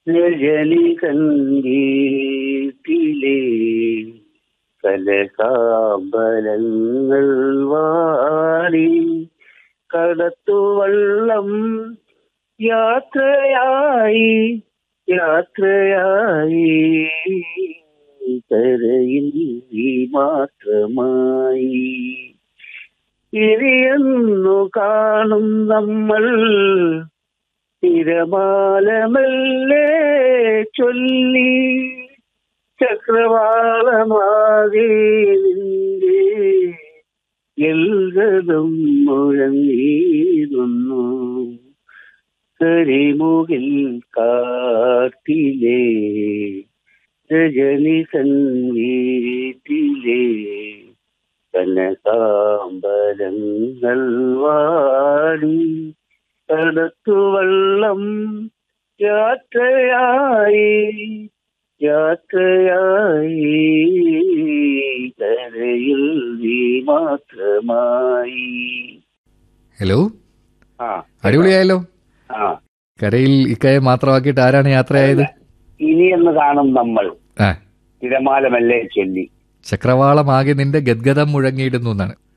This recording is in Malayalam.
രജനി കണ്ടീട്ടിലേ കലകാമ്പലങ്ങൾ വാടി കടത്തുവള്ളം യാത്രയായി യാത്രയായി കരയിൽ നീ മാത്രമായി ഇനിയെന്നു കാണും നമ്മൾ തിരമാലമല്ലേ ചൊല്ലി ചക്രവാളമാകെ നിന്റെ എൽഗതം മുഴങ്ങിയിരുന്നു കരിമുകിൽ കാട്ടിലെ രജനി സംഗീതിലെ കനകാമ്പലങ്ങൾ വാടി കടത്തുവള്ളം യാത്രയായി യാത്രയായി കരയിൽ നീ മാത്രമായി ഹലോ ആ അടിപൊളിയായല്ലോ ആ കരയിൽ ഇക്കയെ മാത്രമാക്കിയിട്ട് ആരാണ് യാത്രയായത് ഇനിയെന്ന് കാണും നമ്മൾ ആ തിരമാലമല്ലേ ചൊല്ലി ചക്രവാളമാകെ നിന്റെ ഗദ്ഗതം മുഴങ്ങിയിടുന്നു എന്നാണ്